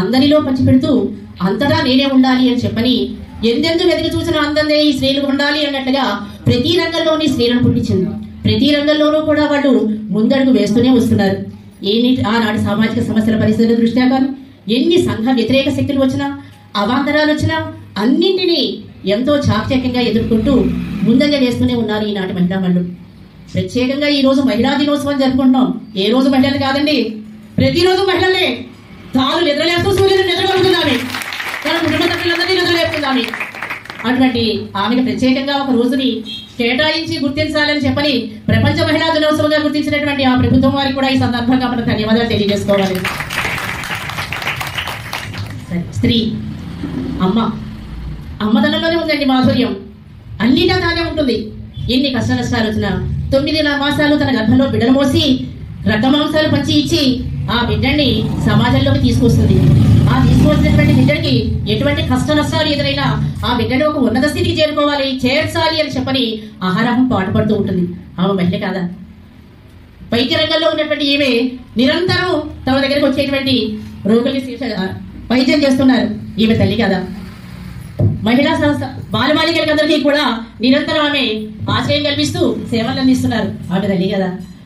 అందరిలో పంచిపెడుతూ అంతటా నేనే ఉండాలి అని చెప్పని ఎందెందు వెతికి చూసిన అందందే ఈ స్త్రీలు ఉండాలి అన్నట్లుగా ప్రతి రంగంలోని స్త్రీలను పుట్టించింది ప్రతి రంగంలోనూ కూడా వాళ్ళు ముందడుగు వేస్తూనే వస్తున్నారు ఏమి ఆనాటి సామాజిక సమస్యల పరిస్థితుల దృష్ట్యా కానీ ఎన్ని సంఘ వ్యతిరేక శక్తులు వచ్చినా అవాంతరాలు వచ్చినా అన్నింటినీ ఎంతో చాకచక్యంగా ఎదుర్కొంటూ ముందంజ వేస్తూనే ఉన్నారు ఈనాటి మహిళా మళ్ళు ప్రత్యేకంగా ఈ రోజు మహిళా దినోత్సవం జరుపుకుంటున్నాం ఏ రోజు మహిళలు కాదండి ప్రతిరోజు మహిళలే తాను నిద్రలేస్తూ సూర్యుడు నిద్రగలుగుతున్నామే తన కుటుంబ సభ్యులందరినీ నిద్రలేపుకుందామే అటువంటి ఆమెకు ప్రత్యేకంగా ఒక రోజుని కేటాయించి గుర్తించాలని చెప్పని ప్రపంచ మహిళా దినోత్సవంగా గుర్తించినటువంటి ఆ ప్రభుత్వం వారికి కూడా ఈ సందర్భంగా మనం ధన్యవాదాలు తెలియజేసుకోవాలి సరే, స్త్రీ అమ్మ అమ్మదనంలోనే ఉందండి మాధుర్యం అన్నిటా తానే ఉంటుంది ఎన్ని కష్ట నష్టాలు వచ్చినా తొమ్మిదిన్నర మాసాలు తన గర్భంలో బిడ్డను మోసి రక్తమాంసాలు పంచి ఇచ్చి ఆ బిడ్డని సమాజంలోకి తీసుకొస్తుంది ఆ తీసుకొచ్చినటువంటి బిడ్డకి ఎటువంటి కష్ట నష్టాలు ఎదురైనా ఆ బిడ్డను ఒక ఉన్నత స్థితికి చేరుకోవాలి చేర్చాలి అని చెప్పని ఆహారం పాటుపడుతూ ఉంటుంది ఆమె మహిళ కాదా వైద్య రంగంలో ఉన్నటువంటి ఈమె నిరంతరం తమ దగ్గరకు వచ్చేటువంటి రోగుల్ని శిక్ష- వైద్యం చేస్తున్నారు ఈమె తల్లి కదా మహిళా సంస్థ బాలబాలికలకందరికీ కూడా నిరంతరం ఆమె ఆశ్రయం కల్పిస్తూ సేవలు అందిస్తున్నారు ఆమె తల్లి కదా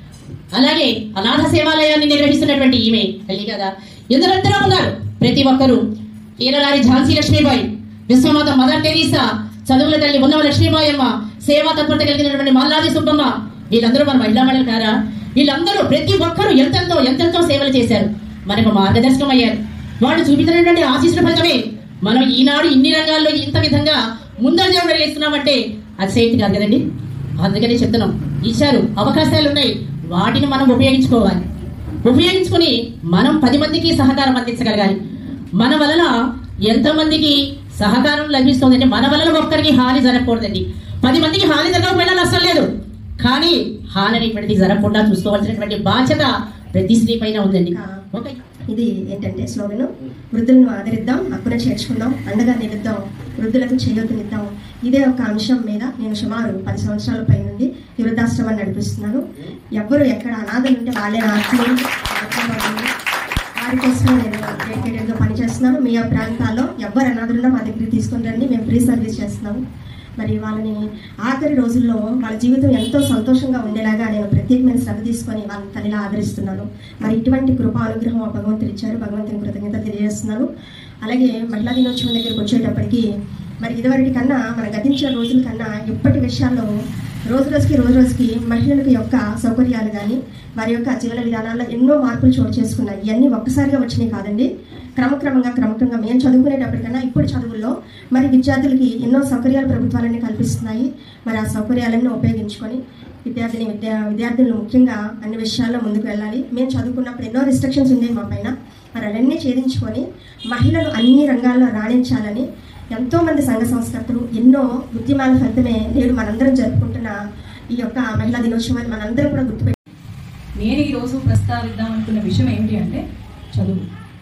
అలాగే అనాథ సేవాలయాన్ని నిర్వహిస్తున్నటువంటి ఈమె తల్లి కదా ఎందరంతరూ ఉన్నారు ప్రతి ఒక్కరూ ఈనలారి ఝాన్సీ లక్ష్మీబాయి విశ్వమాత మదర్ టెరీసా చదువుల తల్లి ఉన్నవ లక్ష్మీబాయి అమ్మ సేవా తత్పరత కలిగినటువంటి మల్లాది సుబ్బమ్మ వీళ్ళందరూ మన మహిళా మండలి కారా వీళ్ళందరూ ప్రతి ఒక్కరూ ఎంతెంతో ఎంతెంతో సేవలు చేశారు మనకు మార్గదర్శకం అయ్యారు వాళ్ళు చూపించినటువంటి ఆశీస్సుల ఫలితమే మనం ఈనాడు ఇన్ని రంగాల్లో ఇంత విధంగా ముందంజ వెళ్ళిస్తున్నామంటే అది సేఫ్టీ కాదు కదండి అందుకనే చెప్తున్నాం ఇచ్చారు అవకాశాలు ఉన్నాయి వాటిని మనం ఉపయోగించుకోవాలి ఉపయోగించుకుని మనం పది మందికి సహకారం అందించగలగాలి మన వలన ఎంతమందికి సహకారం లభిస్తుందంటే మన వలన ఒక్కరికి హాని జరగకూడదండి పది మందికి హాని జరగకపోయినా నష్టం లేదు కానీ హాని అనేటువంటిది జరగకుండా చూసుకోవాల్సినటువంటి బాధ్యత ప్రతి స్త్రీ పైన ఉందండి ఓకే ఇది ఏంటంటే స్లోగన్ వృద్ధులను ఆదరిద్దాం హక్కున చేర్చుకుందాం అండగా నిలుద్దాం వృద్ధులకు చేయూతనిద్దాం ఇదే ఒక అంశం మీద నేను సుమారు పది సంవత్సరాల పై నుండి ఈ వృద్ధాశ్రమాన్ని నడిపిస్తున్నాను ఎవ్వరు ఎక్కడ అనాథలు ఉంటే వాళ్ళే నా ఆత్మీయులు, ఆత్మీయులు. వారి కోసం నేను డెడికేటెడ్గా పనిచేస్తున్నాను మీ ఆ ప్రాంతాల్లో ఎవరు అనాథలున్నా మా దగ్గరికి తీసుకుని రండి మేము ఫ్రీ సర్వీస్ చేస్తున్నాము మరి వాళ్ళని ఆఖరి రోజుల్లో వాళ్ళ జీవితం ఎంతో సంతోషంగా ఉండేలాగా నేను ప్రత్యేకమైన శ్రద్ధ తీసుకొని వాళ్ళని తల్లిలా ఆదరిస్తున్నాను మరి ఇటువంటి కృపా అనుగ్రహం ఆ భగవంతుడు ఇచ్చారు భగవంతుని కృతజ్ఞత తెలియజేస్తున్నాను అలాగే మహిళా దినోత్సవం దగ్గరికి వచ్చేటప్పటికి మరి ఇదివరటి కన్నా మన గతించిన రోజుల కన్నా ఇప్పటి విషయాల్లో రోజు రోజుకి రోజు రోజుకి మహిళలకు యొక్క సౌకర్యాలు కానీ వారి యొక్క జీవన విధానాల్లో ఎన్నో మార్పులు చోటు చేసుకున్నాయి ఇవన్నీ ఒక్కసారిగా వచ్చినాయి కాదండి క్రమక్రమంగా క్రమక్రమంగా మేము చదువుకునేటప్పటికన్నా ఇప్పుడు చదువుల్లో మరి విద్యార్థులకి ఎన్నో సౌకర్యాలు ప్రభుత్వాలన్నీ కల్పిస్తున్నాయి మరి ఆ సౌకర్యాలన్నీ ఉపయోగించుకొని విద్యార్థిని విద్యా విద్యార్థులను ముఖ్యంగా అన్ని విషయాల్లో ముందుకు వెళ్ళాలి మేము చదువుకున్నప్పుడు ఎన్నో రిస్ట్రిక్షన్స్ ఉండేవి మా పైన మరి అవన్నీ ఛేదించుకొని మహిళలు అన్ని రంగాల్లో రాణించాలని ఎంతో మంది సంఘ సంస్కర్తలు ఎన్నో ఉద్యమాల ఫలితమే నేడు మనందరం జరుపుకుంటున్న ఈ యొక్క మహిళా దినోత్సవాన్ని మనందరం కూడా గుర్తుపెట్టి నేను ఈరోజు ప్రస్తావిద్దాం అనుకున్న విషయం ఏమిటి అంటే చదువు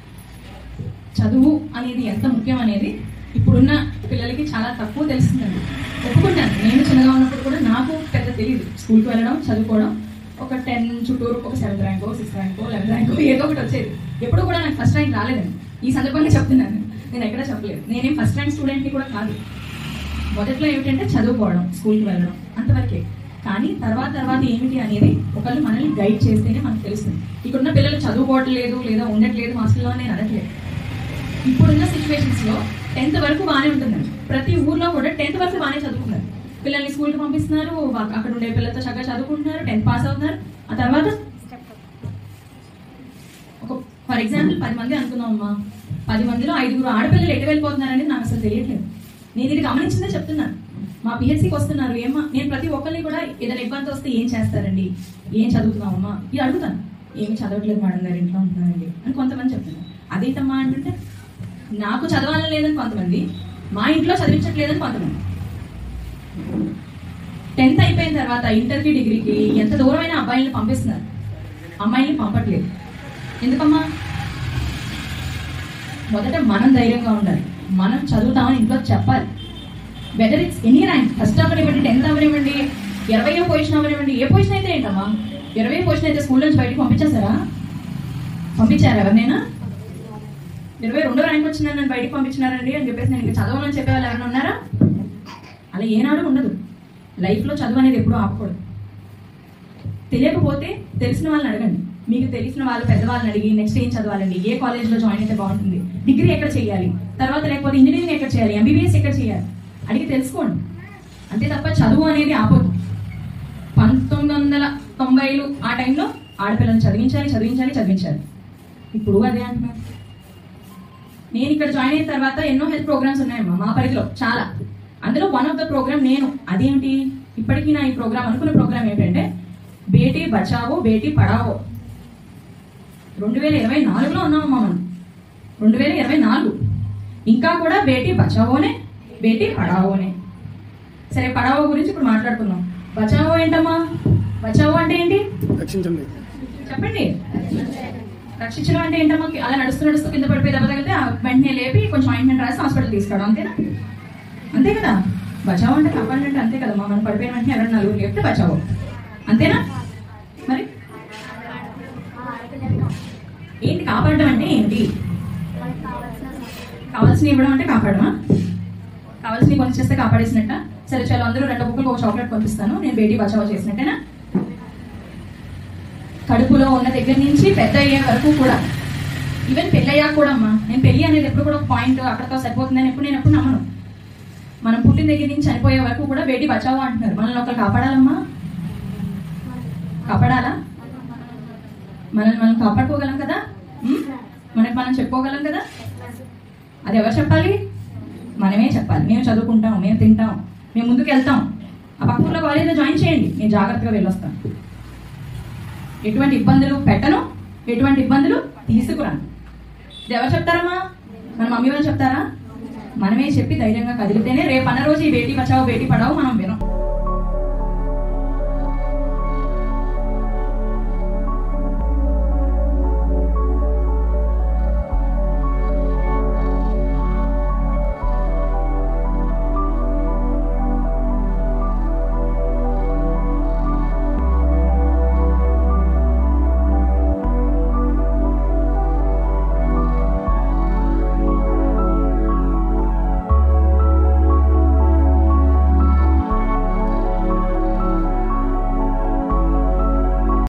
చదువు అనేది ఎంత ముఖ్యం అనేది ఇప్పుడున్న పిల్లలకి చాలా తక్కువ తెలుస్తుందండి ఒప్పుకుంటాను నేను చిన్నగా ఉన్నప్పుడు కూడా నాకు పెద్ద తెలియదు స్కూల్కి వెళ్ళడం చదువుకోవడం ఒక టెన్ చుట్టూరు ఒక సెవెంత్ ర్యాంకో సిక్స్త్ ర్యాంకో లెవెన్త్ ర్యాంకో ఏదో ఒకటి వచ్చేది ఎప్పుడు కూడా నాకు ఫస్ట్ ర్యాంక్ రాలేదండి ఈ సందర్భంగా చెప్తున్నాను నేను ఎక్కడ చెప్పలేదు నేనేం ఫస్ట్ ర్యాంక్ స్టూడెంట్ని కూడా కాదు మొదట్లో ఏమిటంటే చదువుకోవడం స్కూల్కి వెళ్ళడం అంతవరకే కానీ తర్వాత తర్వాత ఏమిటి అనేది ఒకళ్ళు మనల్ని గైడ్ చేస్తేనే మనకు తెలుస్తుంది ఇక్కడున్న పిల్లలు చదువుకోవట్లేదు లేదా ఉండట్లేదు హాస్టల్లో నేను అనట్లేదు ఇప్పుడున్న సిచ్యువేషన్స్ లో టెన్త్ వరకు బాగానే ఉంటుందండి ప్రతి ఊర్లో కూడా టెన్త్ వరకు బాగానే చదువుకున్నారు పిల్లల్ని స్కూల్కి పంపిస్తున్నారు వా- అక్కడ ఉండే పిల్లలతో చక్కగా చదువుకుంటున్నారు టెన్త్ పాస్ అవుతున్నారు ఆ తర్వాత ఒక ఫర్ ఎగ్జాంపుల్ పది మంది అనుకుందాం అమ్మా పది మందిలో ఐదుగురు ఆడపిల్లలు ఎటు వెళ్ళిపోతున్నారనేది నాకు అసలు తెలియట్లేదు నేను ఇది గమనించిందే చెప్తున్నాను మా పిహెచ్సికి వస్తున్నారు ఏమా నేను ప్రతి ఒక్కరిని కూడా ఏదైనా ఇబ్బంది వస్తే ఏం చేస్తారండి ఏం చదువుతున్నావమ్మా ఇది అడుగుతాను ఏమి చదవట్లేదు మేడం గారు ఇంట్లో ఉంటున్నానండి అని కొంతమంది చెప్తున్నారు అదేంటమ్మా అంటుంటే నాకు చదవాలని లేదని కొంతమంది మా ఇంట్లో చదివించట్లేదని కొంతమంది టెన్త్ అయిపోయిన తర్వాత ఇంటర్కి డిగ్రీకి ఎంత దూరమైన అబ్బాయిల్ని పంపిస్తున్నారు అమ్మాయిల్ని పంపట్లేదు ఎందుకమ్మా మొదట మనం ధైర్యంగా ఉండాలి మనం చదువుతామని ఇంట్లో చెప్పాలి whether it's any rank first అవనివ్వండి టెన్త్ అవనివ్వండి ఇరవై పొజిషన్ అవనివ్వండి ఏ పొజిషన్ అయితే ఏంటమ్మా ఇరవై పొజిషన్ అయితే స్కూల్ నుంచి బయటకు పంపించేస్తారా పంపించారా ఎవరినైనా ఇరవై రెండో ర్యాంక్ వచ్చిందని నన్ను బయటికి పంపించినారండి అని చెప్పేసి నేను ఇంకా చదవనని చెప్పే వాళ్ళు ఎవరైనా ఉన్నారా అలా ఏనాడు ఉండదు లైఫ్లో చదువు అనేది ఎప్పుడూ ఆపకూడదు తెలియకపోతే తెలిసిన వాళ్ళని అడగండి మీకు తెలిసిన వాళ్ళు పెద్దవాళ్ళని అడిగి నెక్స్ట్ ఏం చదవాలండి ఏ కాలేజ్లో జాయిన్ అయితే బాగుంటుంది డిగ్రీ ఎక్కడ చేయాలి తర్వాత లేకపోతే ఇంజనీరింగ్ ఎక్కడ చేయాలి ఎంబీబీఎస్ ఎక్కడ చేయాలి అడిగి తెలుసుకోండి అంతే తప్ప చదువు అనేది ఆపదు పంతొమ్మిది వందల తొంభైలు ఆ టైంలో ఆడపిల్లలు చదివించాలి చదివించాలి చదివించాలి ఇప్పుడు అదే అంటున్నారు నేను ఇక్కడ జాయిన్ అయిన తర్వాత ఎన్నో హెల్త్ ప్రోగ్రామ్స్ ఉన్నాయమ్మా మా పరిధిలో చాలా అందులో వన్ ఆఫ్ ద ప్రోగ్రామ్ నేను అదేంటి ఇప్పటికీ నా ఈ ప్రోగ్రామ్ అనుకున్న ప్రోగ్రామ్ ఏంటంటే బేటీ బచావో బేటీ పడావో రెండు వేల ఇరవై నాలుగులో ఉన్నామమ్మా మనం రెండు వేల ఇరవై నాలుగు ఇంకా కూడా బేటీ బచావోనే బేటీ పడావోనే సరే పడావో గురించి ఇప్పుడు మాట్లాడుకుందాం బచావో ఏంటమ్మా బచావో అంటే ఏంటి రక్షించండి చెప్పండి రక్షించడం అంటే ఏంటమ్మా అలా నడుస్తూ నడుస్తూ కింద పడిపోయి దెబ్బ తగిలితే ఆ వెంటనే లేపి కొంచెం ఆయింట్మెంట్ రాసి హాస్పిటల్ తీసుకోవడం అంతేనా అంతే కదా బచావో అంటే కాపాడండి అంటే అంతే కదమ్మా మనం పడిపోయిన వెంటనే ఎవరైనా నలుగురు లేపితే బచావో అంతేనా మరి ఏంటి కాపాడడం అంటే ఏంటి కావాల్సిన ఇవ్వడం అంటే కాపాడమా కావాల్సినవి కొని చేస్తే కాపాడేసినట్ట సరే చలో అందరూ రెండు బుక్కులు ఒక చాక్లెట్ కొనిపిస్తాను నేను బేటీ బచావో చేసినట్టేనా కడుపులో ఉన్న దగ్గర నుంచి పెద్ద అయ్యే వరకు కూడా ఈవెన్ పెళ్ళయ్యాక కూడా అమ్మా నేను పెళ్లి అనేది ఎప్పుడు కూడా ఒక పాయింట్ అక్కడితో సరిపోతుందని ఎప్పుడు నేను ఎప్పుడు నమ్మను మనం పుట్టిన దగ్గర నుంచి చనిపోయే వరకు కూడా బేటీ బచావో అంటున్నారు మనల్ని ఒకరు కాపాడాలమ్మా కాపాడాలా మనల్ని మనం కాపాడుకోగలం కదా ఉం? మనకి మనం చెప్పుకోగలం కదా అది ఎవరు చెప్పాలి మనమే చెప్పాలి మేము చదువుకుంటాం మేము తింటాం మేము ముందుకు వెళ్తాం ఆ పక్క ఊర్లో కాలేజీలో జాయిన్ చేయండి నేను జాగ్రత్తగా వెళ్ళొస్తాను ఎటువంటి ఇబ్బందులు పెట్టను ఎటువంటి ఇబ్బందులు తీసుకురాను ఇది ఎవరు చెప్తారమ్మా మన మమ్మీ వాళ్ళు చెప్తారా మనమే చెప్పి ధైర్యంగా కదిలితేనే రేపు అన్న రోజు ఈ బేటీ బచావో బేటీ పడావో మనం వినం